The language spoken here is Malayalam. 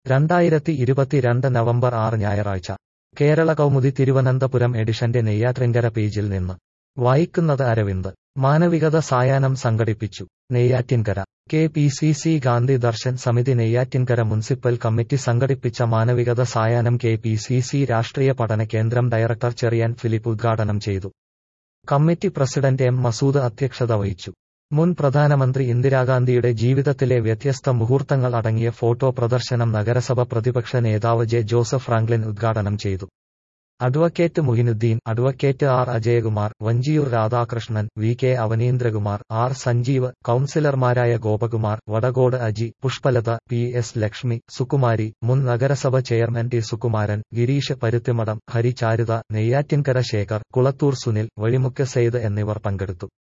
രണ്ടായിരത്തി ഇരുപത്തിരണ്ട് നവംബർ ആറ് ഞായറാഴ്ച കേരള കൗമുദി തിരുവനന്തപുരം എഡിഷന്റെ നെയ്യാറ്റിൻകര പേജിൽ നിന്ന് വായിക്കുന്നത് അരവിന്ദ് മാനവികത സായാഹ്നം സംഘടിപ്പിച്ചു Neyyattinkara K P C C Gandhi Darshan Samithi Neyyattinkara municipal committee സംഘടിപ്പിച്ച മാനവികത സായാഹ്നം കെ പി സി സി രാഷ്ട്രീയ പഠന കേന്ദ്രം ഡയറക്ടർ ചെറിയാൻ ഫിലിപ്പ് ഉദ്ഘാടനം ചെയ്തു കമ്മിറ്റി പ്രസിഡന്റ് എം മസൂദ് അധ്യക്ഷത വഹിച്ചു മുൻ പ്രധാനമന്ത്രി ഇന്ദിരാഗാന്ധിയുടെ ജീവിതത്തിലെ വ്യത്യസ്ത മുഹൂർത്തങ്ങൾ അടങ്ങിയ ഫോട്ടോ പ്രദർശനം നഗരസഭ പ്രതിപക്ഷ നേതാവ് ജെ ജോസഫ് ഫ്രാങ്ക്ലിൻ ഉദ്ഘാടനം ചെയ്തു advocate Muhinudheen advocate R Ajayakumar Vanchiyoor Radhakrishnan V K Avaneendrakumar R Sanjeev കൌൺസിലർമാരായ ഗോപകുമാർ വടകോട് അജി പുഷ്പലത പി എസ് ലക്ഷ്മി സുകുമാരി മുൻ നഗരസഭ ചെയർമാൻ ടി സുകുമാരൻ ഗിരീഷ് പരുത്തിമടം ഹരിചാരുത നെയ്യാറ്റിൻകര ശേഖർ കുളത്തൂർ സുനിൽ വഴിമുക്ക് സെയ്ദ് എന്നിവർ പങ്കെടുത്തു